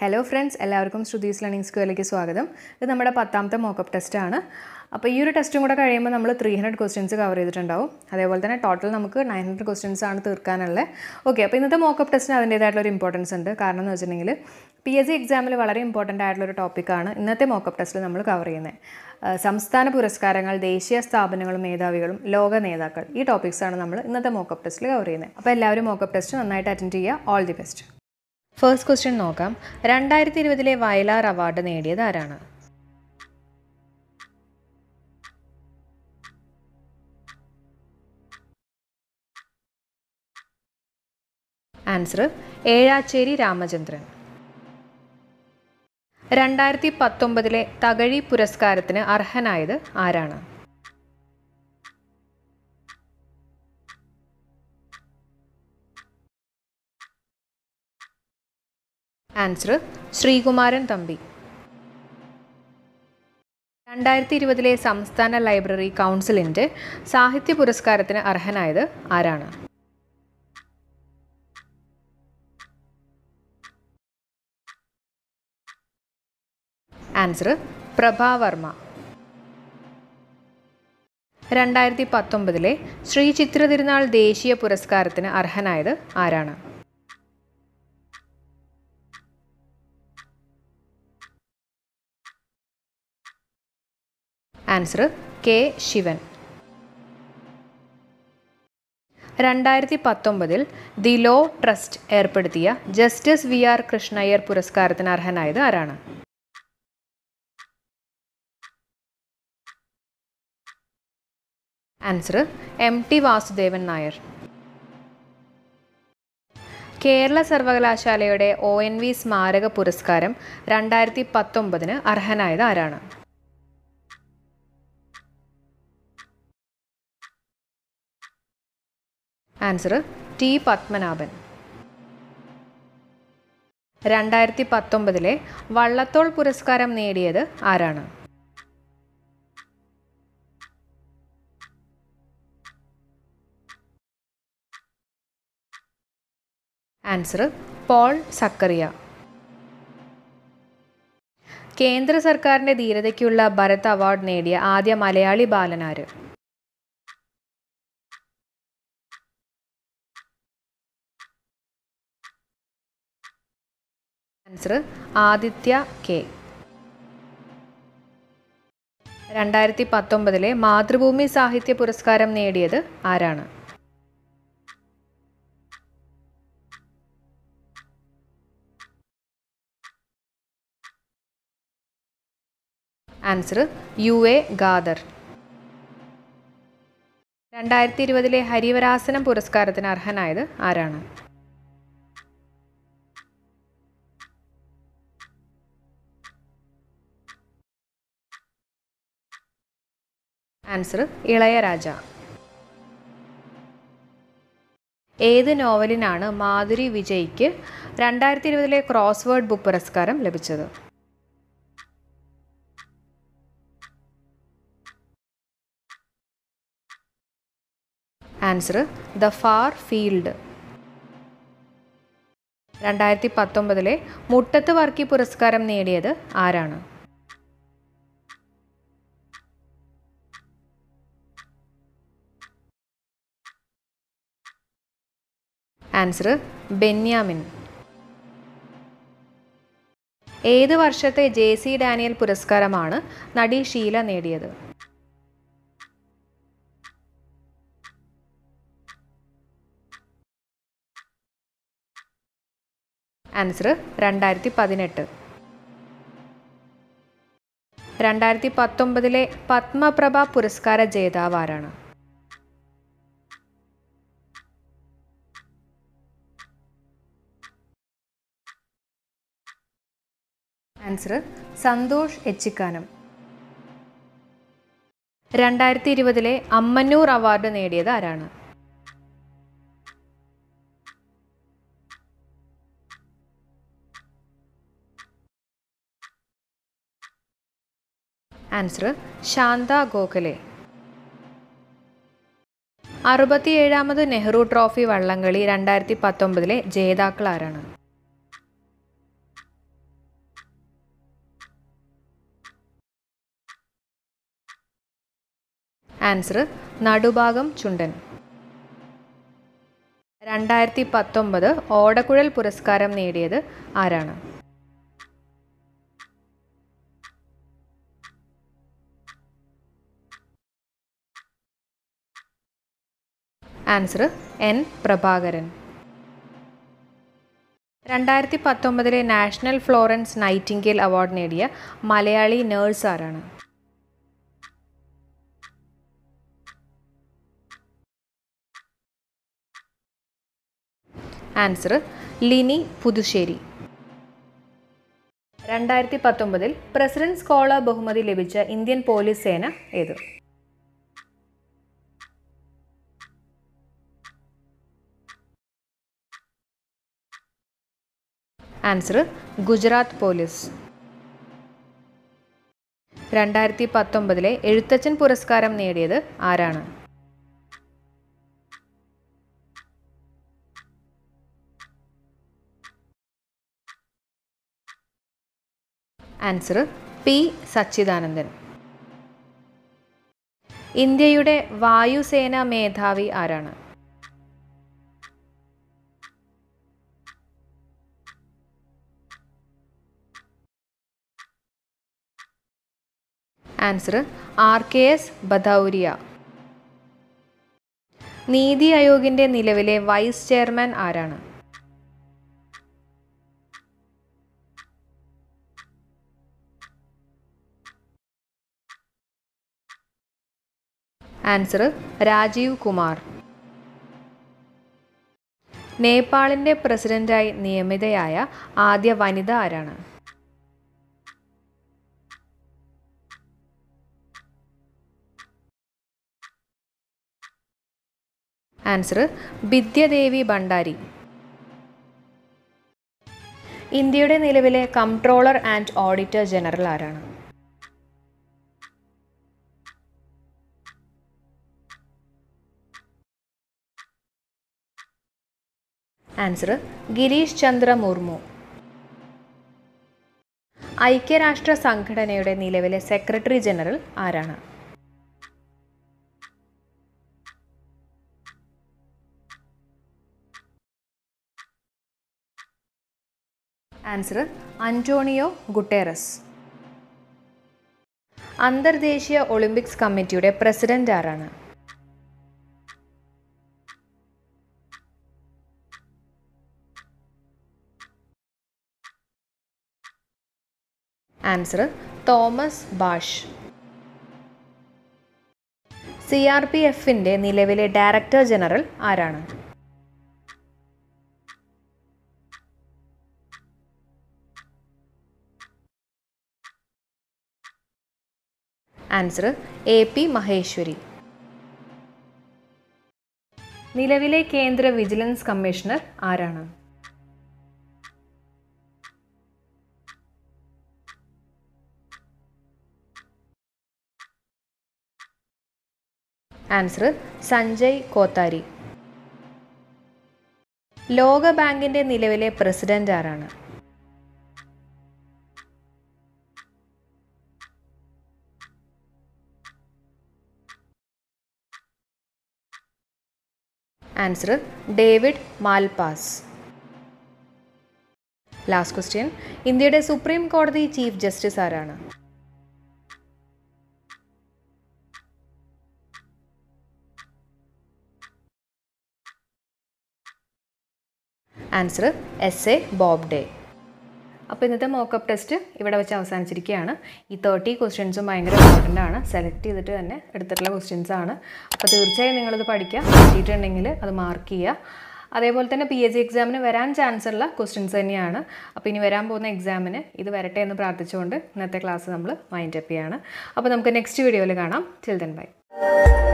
hello friends എല്ലാവർക്കും Shruthi's learning സ്ക്വയറിലേക്ക് സ്വാഗതം ഇത് നമ്മുടെ പത്താമത്തെ മോക്കപ്പ് ടെസ്റ്റ് ആണ് അപ്പോൾ ഈ ഒരു ടെസ്റ്റും കൂടെ കഴിയുമ്പോൾ നമ്മൾ ത്രീ ഹൺഡ്രഡ് ക്വസ്റ്റ്യൻസ് കവർ ചെയ്തിട്ടുണ്ടാവും അതേപോലെ തന്നെ ടോട്ടൽ നമുക്ക് നയൻ ഹൺഡ്രഡ് ക്വസ്റ്റ്യൻസ് ആണ് തീർക്കാനുള്ളത് ഓക്കെ അപ്പോൾ ഇന്നത്തെ മോക്കപ്പ് ടെസ്റ്റിന് അതിൻ്റേതായിട്ടുള്ള ഒരു ഇമ്പോർട്ടൻസ് ഉണ്ട് കാരണം എന്ന് വെച്ചിട്ടുണ്ടെങ്കിൽ പി എസ് സി എക്സാമിൽ വളരെ ഇമ്പോർട്ടൻ്റ് ആയിട്ടുള്ള ഒരു ടോപ്പിക്കാണ് ഇന്നത്തെ മോക്കപ്പ് ടെസ്റ്റിൽ നമ്മൾ കവർ ചെയ്യുന്നത് ആ, സംസ്ഥാന പുരസ്കാരങ്ങൾ ദേശീയ സ്ഥാപനങ്ങളും മേധാവികളും ലോക നേതാക്കൾ ഈ ടോപ്പിക്സാണ് നമ്മൾ ഇന്നത്തെ മോക്കപ്പ് ടെസ്റ്റിൽ കവർ ചെയ്യുന്നത് അപ്പോൾ എല്ലാവരും മോക്കപ്പ് ടെസ്റ്റ് നന്നായിട്ട് അറ്റൻഡ് ചെയ്യുക all the best first question നോക്കാം രണ്ടായിരത്തി ഇരുപതിലെ വയലാർ അവാർഡ് നേടിയത് ആരാണ് ആൻസർ ഏഴാച്ചേരി രാമചന്ദ്രൻ രണ്ടായിരത്തി പത്തൊമ്പതിലെ തകഴി പുരസ്കാരത്തിന് അർഹനായത് ആരാണ് ആൻസർ ശ്രീകുമാരൻ തമ്പി രണ്ടായിരത്തി ഇരുപതിലെ സംസ്ഥാന ലൈബ്രറി കൗൺസിലിൻ്റെ സാഹിത്യ പുരസ്കാരത്തിന് അർഹനായത് ആരാണ് ആൻസർ പ്രഭാവർമ്മ രണ്ടായിരത്തി പത്തൊമ്പതിലെ ശ്രീ ചിത്ര തിരുനാൾ ദേശീയ പുരസ്കാരത്തിന് അർഹനായത് ആരാണ് ആൻസർ കെ ശിവൻ രണ്ടായിരത്തി പത്തൊമ്പതിൽ ദി ലോ ട്രസ്റ്റ് ഏർപ്പെടുത്തിയ ജസ്റ്റിസ് വി ആർ കൃഷ്ണയ്യർ പുരസ്കാരത്തിന് അർഹനായത് ആരാണ് answer M T Vasudevan Nair Kerala സർവകലാശാലയുടെ ഒ എൻ വി സ്മാരക പുരസ്കാരം രണ്ടായിരത്തി പത്തൊമ്പതിന് അർഹനായത് ആരാണ് ആൻസർ ടി പത്മനാഭൻ രണ്ടായിരത്തി പത്തൊമ്പതിലെ വള്ളത്തോൾ പുരസ്കാരം നേടിയത് ആരാണ് ആൻസർ പോൾ സക്കറിയ കേന്ദ്ര സർക്കാരിൻ്റെ ധീരതയ്ക്കുള്ള ഭരത് അവാർഡ് നേടിയ ആദ്യ മലയാളി ബാലനാര് ആൻസർ ആദിത്യ കെ രണ്ടായിരത്തി പത്തൊമ്പതിലെ മാതൃഭൂമി സാഹിത്യ പുരസ്കാരം നേടിയത് ആരാണ് ആൻസർ യു എ ഖാദർ രണ്ടായിരത്തി ഇരുപതിലെ ഹരിവരാസനം പുരസ്കാരത്തിന് അർഹനായത് ആരാണ് ആൻസർ ഇളയരാജ ഏത് നോവലിനാണ് മാധുരി വിജയ്ക്ക് രണ്ടായിരത്തി ഇരുപതിലെ ക്രോസ്വേർഡ് ബുക്ക് പുരസ്കാരം ലഭിച്ചത് ആൻസർ ദ ഫാർ ഫീൽഡ് രണ്ടായിരത്തി പത്തൊമ്പതിലെ മുട്ടത്ത് വർക്കി പുരസ്കാരം നേടിയത് ആരാണ് ആൻസർ ബെന്യാമിൻ ഏത് വർഷത്തെ ജെ സി ഡാനിയൽ പുരസ്കാരമാണ് നടി ഷീല നേടിയത് ആൻസർ രണ്ടായിരത്തി പതിനെട്ട് രണ്ടായിരത്തി പത്തൊമ്പതിലെ പത്മപ്രഭ പുരസ്കാര ജേതാവ് ആരാണ് ആൻസർ സന്തോഷ് എച്ചിക്കാനം രണ്ടായിരത്തി ഇരുപതിലെ അമ്മന്നൂർ അവാർഡ് നേടിയത് ആരാണ് ആൻസർ ശാന്ത ഗോഖലെ അറുപത്തിയേഴാമത് നെഹ്റു ട്രോഫി വള്ളംകളി രണ്ടായിരത്തി പത്തൊമ്പതിലെ ജേതാക്കൾ ആരാണ് ആൻസർ നടുഭാഗം ചുണ്ടൻ രണ്ടായിരത്തി പത്തൊമ്പത് ഓടക്കുഴൽ പുരസ്കാരം നേടിയത് ആരാണ് ആൻസർ എൻ പ്രഭാകരൻ രണ്ടായിരത്തി പത്തൊമ്പതിലെ നാഷണൽ ഫ്ലോറൻസ് നൈറ്റിംഗേൽ അവാർഡ് നേടിയ മലയാളി നേഴ്സ് ആരാണ് ആൻസർ ലിനി പുതുശ്ശേരി രണ്ടായിരത്തി പത്തൊമ്പതിൽ പ്രസിഡന്റ് സ്കോളർ ബഹുമതി ലഭിച്ച ഇന്ത്യൻ പോലീസ് സേന ഏത് ആൻസർ ഗുജറാത്ത് പോലീസ് രണ്ടായിരത്തി പത്തൊമ്പതിലെ എഴുത്തച്ഛൻ പുരസ്കാരം നേടിയത് ആരാണ് ആൻസർ പി സച്ചിദാനന്ദൻ ഇന്ത്യയുടെ വായുസേന മേധാവി ആരാണ് answer R K S Bhadauria നീതി ആയോഗിന്റെ നിലവിലെ വൈസ് ചെയർമാൻ ആരാണ് ആൻസർ രാജീവ് കുമാർ നേപ്പാളിന്റെ പ്രസിഡന്റായി നിയമിതയായ ആദ്യ വനിത ആരാണ് ആൻസർ വിദ്യദേവി ഭണ്ഡാരി ഇന്ത്യയുടെ നിലവിലെ കംട്രോളർ ആൻഡ് ഓഡിറ്റർ ജനറൽ ആരാണ് ആൻസർ ഗിരീഷ് ചന്ദ്ര മുർമു ഐക്യരാഷ്ട്ര സംഘടനയുടെ നിലവിലെ സെക്രട്ടറി ജനറൽ ആരാണ് ആൻസർ അന്റോണിയോ ഗുട്ടേറസ് അന്തർദേശീയ ഒളിമ്പിക്സ് കമ്മിറ്റിയുടെ പ്രസിഡന്റ് ആരാണ് answer Thomas Bach C R P എഫിൻ്റെ നിലവിലെ ഡയറക്ടർ ജനറൽ ആരാണ് ആൻസർ എ പി മഹേശ്വരി നിലവിലെ കേന്ദ്ര വിജിലൻസ് കമ്മീഷണർ ആരാണ് ആൻസർ സഞ്ജയ് കോത്താരി ലോക ബാങ്കിന്റെ നിലവിലെ പ്രസിഡന്റ് ആരാണ് answer David Malpass last question ഇന്ത്യയുടെ സുപ്രീം കോടതി ചീഫ് ജസ്റ്റിസ് ആരാണ് answer S A Bob day അപ്പോൾ ഇന്നത്തെ മോക്കപ്പ് ടെസ്റ്റ് ഇവിടെ വെച്ച് അവസാനിച്ചിരിക്കുകയാണ് ഈ തേർട്ടി ക്വസ്റ്റ്യൻസും ഭയങ്കര ഇമ്പോർട്ടൻ്റ് ആണ് സെലക്ട് ചെയ്തിട്ട് തന്നെ എടുത്തിട്ടുള്ള ക്വസ്റ്റ്യൻസ് ആണ് അപ്പോൾ തീർച്ചയായും നിങ്ങളിത് പഠിക്കുക പറ്റിയിട്ടുണ്ടെങ്കിൽ അത് മാർക്ക് ചെയ്യുക അതേപോലെ തന്നെ പി എച്ച് ഡി എക്സാമിന് വരാൻ ചാൻസ് ഉള്ള ക്വസ്റ്റ്യൻസ് തന്നെയാണ് അപ്പോൾ ഇനി വരാൻ പോകുന്ന എക്സാമിന് ഇത് വരട്ടെ എന്ന് പ്രാർത്ഥിച്ചുകൊണ്ട് ഇന്നത്തെ ക്ലാസ് നമ്മൾ മൈൻഡ് അപ്പ് ചെയ്യാണ് അപ്പോൾ നമുക്ക് നെക്സ്റ്റ് വീഡിയോയിൽ കാണാം ചിൽ ദെൻ ബൈ